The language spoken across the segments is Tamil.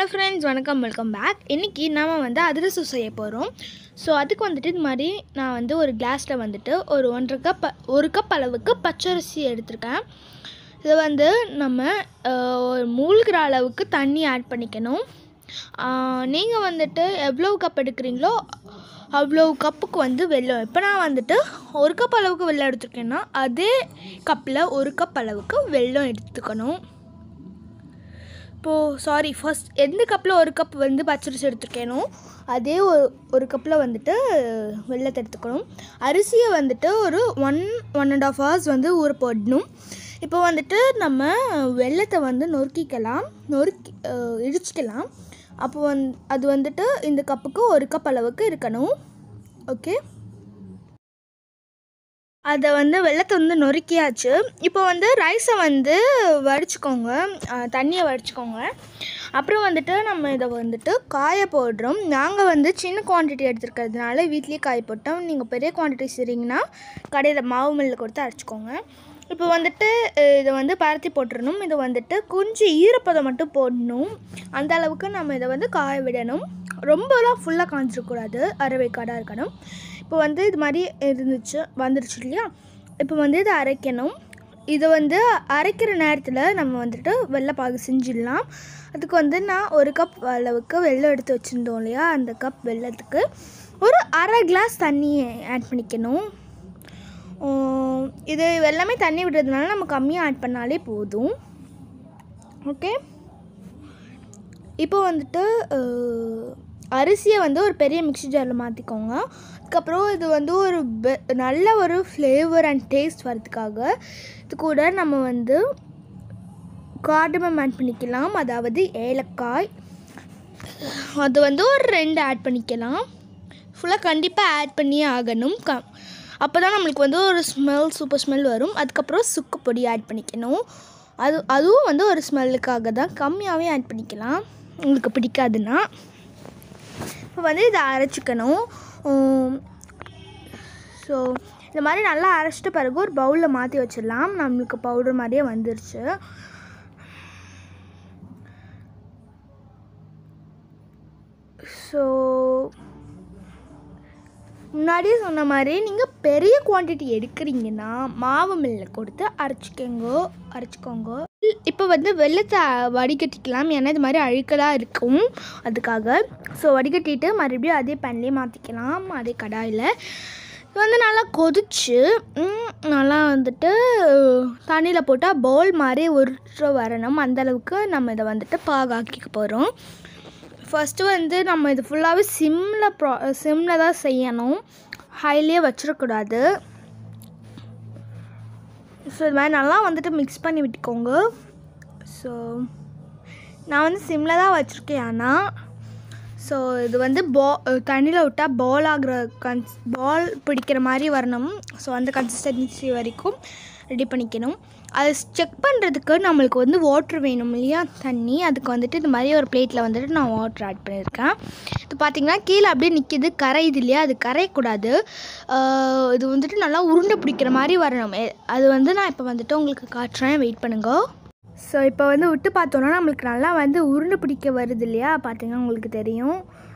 ஹலோ ஃப்ரெண்ட்ஸ் வணக்கம் வெல்கம் பேக் இன்றைக்கி நம்ம வந்து அதிரசம் செய்ய போகிறோம் ஸோ அதுக்கு வந்துட்டு இது மாதிரி நான் வந்து ஒரு கிளாஸில் வந்துட்டு ஒரு ஒன்றரை கப் ஒரு கப் அளவுக்கு பச்சரிசி எடுத்திருக்கேன் இதை வந்து நம்ம ஆஹ், ஒரு மூழ்கிற அளவுக்கு தண்ணி ஆட் பண்ணிக்கணும் நீங்கள் வந்துட்டு எவ்வளோ கப் எடுக்கிறீங்களோ அவ்வளோ கப்புக்கு வந்து வெல்லம் இப்போ நான் வந்துட்டு ஒரு கப் அளவுக்கு வெல்லம் எடுத்திருக்கேன்னா அதே கப்பில் ஒரு கப் அளவுக்கு வெல்லம் எடுத்துக்கணும் இப்போது சாரி ஃபர்ஸ்ட் எந்த கப்பில் ஒரு கப் வந்து பச்சரிசி எடுத்துருக்கேனோ அதே ஒரு ஒரு கப்பில் வந்துட்டு வெள்ளத்தை எடுத்துக்கணும் அரிசியை வந்துட்டு ஒரு one one and half hours வந்து ஊற போடணும் இப்போ வந்துட்டு நம்ம வெள்ளத்தை வந்து நொறுக்கிக்கலாம் நொறுக்கி அஹ், இடிச்சுக்கலாம் அப்போ வந் அது வந்துட்டு இந்த கப்புக்கு ஒரு கப் அளவுக்கு இருக்கணும் ஓகே அதை வந்து வெள்ளத்தை வந்து நொறுக்கியாச்சு இப்போ வந்து ரைஸை வந்து வடிச்சுக்கோங்க அஹ், தண்ணியை வடிச்சுக்கோங்க அப்புறம் வந்துட்டு நம்ம இதை வந்துட்டு காய போடுறோம் நாங்கள் வந்து சின்ன குவான்டிட்டி எடுத்துருக்கிறதுனால வீட்லேயே காய போட்டோம் நீங்கள் பெரிய குவான்டிட்டி செய்கிறீங்கன்னா கடையில் மாவு மில்லில் கொடுத்து அரைச்சிக்கோங்க இப்போ வந்துட்டு அஹ், இதை வந்து பரத்தி போட்டுறணும் இதை வந்துட்டு கொஞ்சம் ஈரப்பதம் மட்டும் போடணும் அந்த அளவுக்கு நம்ம இதை வந்து காய விடணும் ரொம்பலாம் ஃபுல்லாக காஞ்சிடக்கூடாது அரைவேக்காடாக இருக்கணும் இப்போ வந்து இது மாதிரி இருந்துச்சு வந்துருச்சு இல்லையா இப்போ வந்து இதை அரைக்கணும் இதை வந்து அரைக்கிற நேரத்தில் நம்ம வந்துட்டு வெள்ளைப்பாகு செஞ்சிடலாம் அதுக்கு வந்து நான் ஒரு கப் அளவுக்கு வெள்ளம் எடுத்து வச்சுருந்தோம் இல்லையா அந்த கப் வெள்ளத்துக்கு ஒரு அரை கிளாஸ் தண்ணி ஆட் பண்ணிக்கணும் உம், இது எல்லாமே தண்ணி விடுறதுனால நம்ம கம்மியாக ஆட் பண்ணாலே போதும் ஓகே இப்போ வந்துட்டு அஹ், அரிசியை வந்து ஒரு பெரிய மிக்ஸி ஜாரில் மாற்றிக்கோங்க அதுக்கப்புறம் இது வந்து ஒரு பெ நல்ல ஒரு ஃப்ளேவர் அண்ட் டேஸ்ட் வரதுக்காக இது கூட நம்ம வந்து கார்டமம் ஆட் பண்ணிக்கலாம் அதாவது ஏலக்காய் அது வந்து ஒரு ரெண்டு ஆட் பண்ணிக்கலாம் ஃபுல்லாக கண்டிப்பாக ஆட் பண்ணியே ஆகணும் க அப்போ தான் நம்மளுக்கு வந்து ஒரு ஸ்மெல் சூப்பர் ஸ்மெல் வரும் அதுக்கப்புறம் சுக்கு பொடி ஆட் பண்ணிக்கணும் அது அதுவும் வந்து ஒரு ஸ்மெல்லுக்காக தான் கம்மியாகவே ஆட் பண்ணிக்கலாம் உங்களுக்கு பிடிக்காதுன்னா இப்போ வந்து இதை அரைச்சிக்கணும் ஸோ இந்த மாதிரி நல்லா அரைச்சிட்ட பிறகு ஒரு பவுலில் மாற்றி வச்சிடலாம் நம்மளுக்கு பவுடர் மாதிரியே வந்துருச்சு ஸோ முன்னாடியே சொன்ன மாதிரி நீங்கள் பெரிய குவான்டிட்டி எடுக்கிறீங்கன்னா மாவு மில்லில் கொடுத்து அரைச்சிக்கோங்க அரைச்சிக்கோங்க இப்போ வந்து வெள்ளத்தை வடிகட்டிக்கலாம் ஏன்னா இது மாதிரி அழுக்கலாக இருக்கும் அதுக்காக ஸோ வடிகட்டிட்டு மறுபடியும் அதே பேன்லேயே மாற்றிக்கலாம் அதே கடாயில் இது வந்து நல்லா கொதிச்சு ம், நல்லா வந்துட்டு தண்ணியில் போட்டால் பவுல் மாதிரி உருட்டு வரணும் அந்தளவுக்கு நம்ம இதை வந்துட்டு பாகாக்கிக்க போகிறோம் ஃபஸ்ட்டு வந்து நம்ம இது ஃபுல்லாகவே சிம்மில் ப்ரா சிம்மில் தான் செய்யணும் ஹைலியே வச்சிடக்கூடாது ஸோ இது மாதிரி நல்லா வந்துட்டு மிக்ஸ் பண்ணி விட்டுக்கோங்க ஸோ நான் வந்து சிம்மில் தான் வச்சுருக்கேன் ஆனால் ஸோ இது வந்து பா தண்ணியில் விட்டால் பால் ஆகிற கன்ஸ் பால் பிடிக்கிற மாதிரி வரணும் ஸோ அந்த கன்சிஸ்டன்சி வரைக்கும் ரெடி பண்ணிக்கணும் அதை செக் பண்ணுறதுக்கு நம்மளுக்கு வந்து வாட்ரு வேணும் இல்லையா தண்ணி அதுக்கு வந்துட்டு இந்த மாதிரி ஒரு பிளேட்டில் வந்துட்டு நான் வாட்ரு ஆட் பண்ணியிருக்கேன் இது பார்த்திங்கன்னா கீழே அப்படியே நிற்கிது கரையுது இல்லையா அது கரையக்கூடாது ஆஹ் இது வந்துட்டு நல்லா உருண்டை பிடிக்கிற மாதிரி வரணும் எ- அது வந்து நான் இப்போ வந்துட்டு உங்களுக்கு காட்டுறேன் வெயிட் பண்ணுங்க ஸோ இப்போ வந்து விட்டு பார்த்தோன்னா நம்மளுக்கு நல்லா வந்து உருண்டை பிடிக்க வருது இல்லையா பார்த்தீங்கன்னா உங்களுக்கு தெரியும்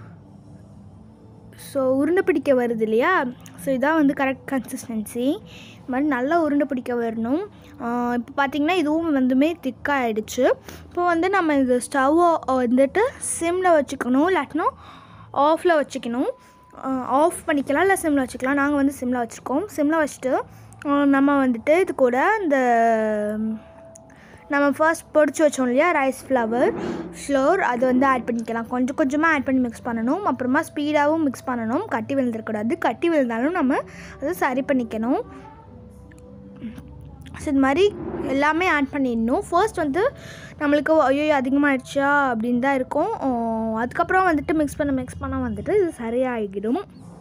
ஸோ உருண்டை பிடிக்க வருது இல்லையா ஸோ இதான் வந்து கரெக்ட் கன்சிஸ்டன்சி இது மாதிரி நல்லா உருண்டை பிடிக்க வரணும் இப்போ பார்த்தீங்கன்னா இதுவும் வந்துமே திக்காகிடுச்சு இப்போ வந்து நம்ம இது ஸ்டவ்வை வந்துட்டு சிம்மில் வச்சுக்கணும் இல்லாட்டினா ஆஃபில் வச்சுக்கணும் ஆஃப் பண்ணிக்கலாம் இல்லை சிம்மில் வச்சுக்கலாம் நாங்கள் வந்து சிம்மில் வச்சுருக்கோம் சிம்மில் வச்சுட்டு ஆஹ் நம்ம வந்துட்டு இது கூட இந்த நம்ம ஃபர்ஸ்ட் பொடிச்சு வச்சோம் இல்லையா ரைஸ் ஃப்ளவர் ஃப்ளோர் அது வந்து ஆட் பண்ணிக்கலாம் கொஞ்சம் கொஞ்சமாக ஆட் பண்ணி மிக்ஸ் பண்ணணும் அப்புறமா ஸ்பீடாகவும் மிக்ஸ் பண்ணணும் கட்டி விழுந்துடக்கூடாது கட்டி விழுந்தாலும் நம்ம அதை சரி பண்ணிக்கணும் ஸோ இது மாதிரி எல்லாமே ஆட் பண்ணிடணும் ஃபர்ஸ்ட் வந்து நம்மளுக்கு ஐயோ அதிகமாகிடுச்சா அப்படின்னு தான் இருக்கும் ஆஹ் அதுக்கப்புறம் வந்துட்டு மிக்ஸ் பண்ண மிக்ஸ் பண்ண வந்துட்டு இது சரியாகிடும்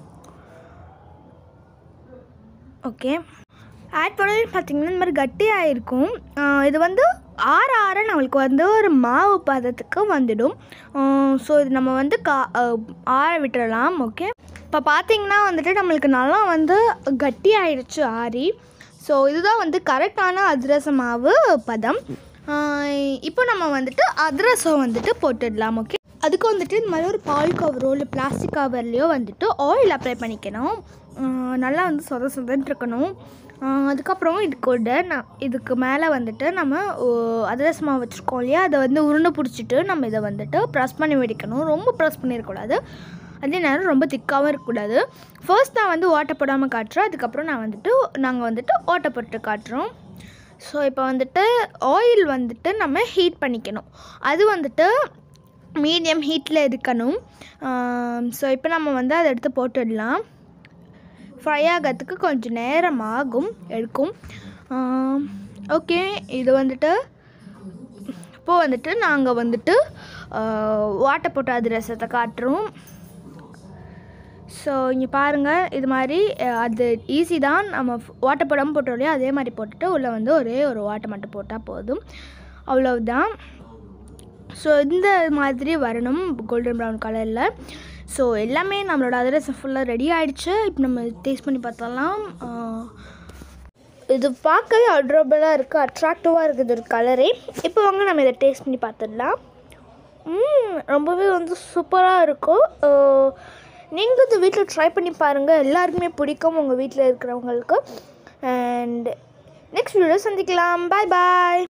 ஓகே ஆட் பண்ணது பார்த்தீங்கன்னா இந்த மாதிரி கட்டியாக இருக்கும் ஆஹ் இது வந்து ஆற ஆற நம்மளுக்கு வந்து ஒரு மாவு பதத்துக்கு வந்துடும் ஸோ இது நம்ம வந்து கா ஆஹ் ஆற விட்டுறலாம் ஓகே இப்போ பார்த்தீங்கன்னா வந்துட்டு நம்மளுக்கு நல்லா வந்து கட்டி ஆயிடுச்சு ஆறி ஸோ இதுதான் வந்து கரெக்டான அதிரச மாவு பதம் இப்போ நம்ம வந்துட்டு அதிரசம் வந்துட்டு போட்டுடலாம் ஓகே அதுக்கு வந்துட்டு இந்த மாதிரி ஒரு பால் கவரோ இல்லை பிளாஸ்டிக் கவர்லேயோ வந்துட்டு ஆயில் அப்ளை பண்ணிக்கணும் ஆஹ் நல்லா வந்து சொத சொதன்னு இருக்கணும் ஆஹ் அதுக்கப்புறம் இது கூட நான் இதுக்கு மேலே வந்துட்டு நம்ம ஓ, அதிரசம் மாவு வச்சுருக்கோம் இல்லையா அதை வந்து உருண்டை பிடிச்சிட்டு நம்ம இதை வந்துட்டு ப்ரெஸ் பண்ணி வெடிக்கணும் ரொம்ப ப்ரெஸ் பண்ணிடக்கூடாது அதே நேரம் ரொம்ப திக்காகவும் இருக்கக்கூடாது ஃபர்ஸ்ட் நான் வந்து ஓட்டை போடாமல் காட்டுறேன் அதுக்கப்புறம் நான் வந்துட்டு நாங்கள் வந்துட்டு ஓட்டை போட்டு காட்டுறோம் ஸோ இப்போ வந்துட்டு ஆயில் வந்துட்டு நம்ம ஹீட் பண்ணிக்கணும் அது வந்துட்டு மீடியம் ஹீட்டில் இருக்கணும் ஸோ இப்போ நம்ம வந்து அதை எடுத்து போட்டுடலாம் ஃப்ரை ஆகிறதுக்கு கொஞ்சம் நேரம் ஆகும் எடுக்கும் ஓகே இது வந்துட்டு இப்போது வந்துட்டு நாங்கள் வந்துட்டு வாட்டை போட்டு அதிரசத்தை காட்டுறோம் ஸோ இங்கே பாருங்கள் இது மாதிரி அஹ், அது ஈஸி தான் நம்ம வாட்டை போடாமல் போட்டோம் இல்லையா அதே மாதிரி போட்டுட்டு உள்ளே வந்து ஒரே ஒரு வாட்டை மட்டும் போட்டால் போதும் அவ்வளவுதான் ஸோ இந்த மாதிரி வரணும் கோல்டன் ப்ரௌன் கலரில் ஸோ எல்லாமே நம்மளோட அதிரசம் ஃபுல்லாக ரெடி ஆயிடுச்சு இப்போ நம்ம டேஸ்ட் பண்ணி பார்த்தலாம் ஆஹ், இது பார்க்கவே அட்ரபலாக இருக்குது அட்ராக்டிவாக இருக்குது ஒரு கலரே இப்போ வாங்க நம்ம இதை டேஸ்ட் பண்ணி பார்த்துடலாம் ம் ரொம்பவே வந்து சூப்பராக இருக்கும் நீங்கள் இது வீட்டில் ட்ரை பண்ணி பாருங்கள் எல்லாருக்குமே பிடிக்கும் உங்கள் வீட்டில் இருக்கிறவங்களுக்கு அண்ட் நெக்ஸ்ட் வீடியோ சந்திக்கலாம் பாய் பாய்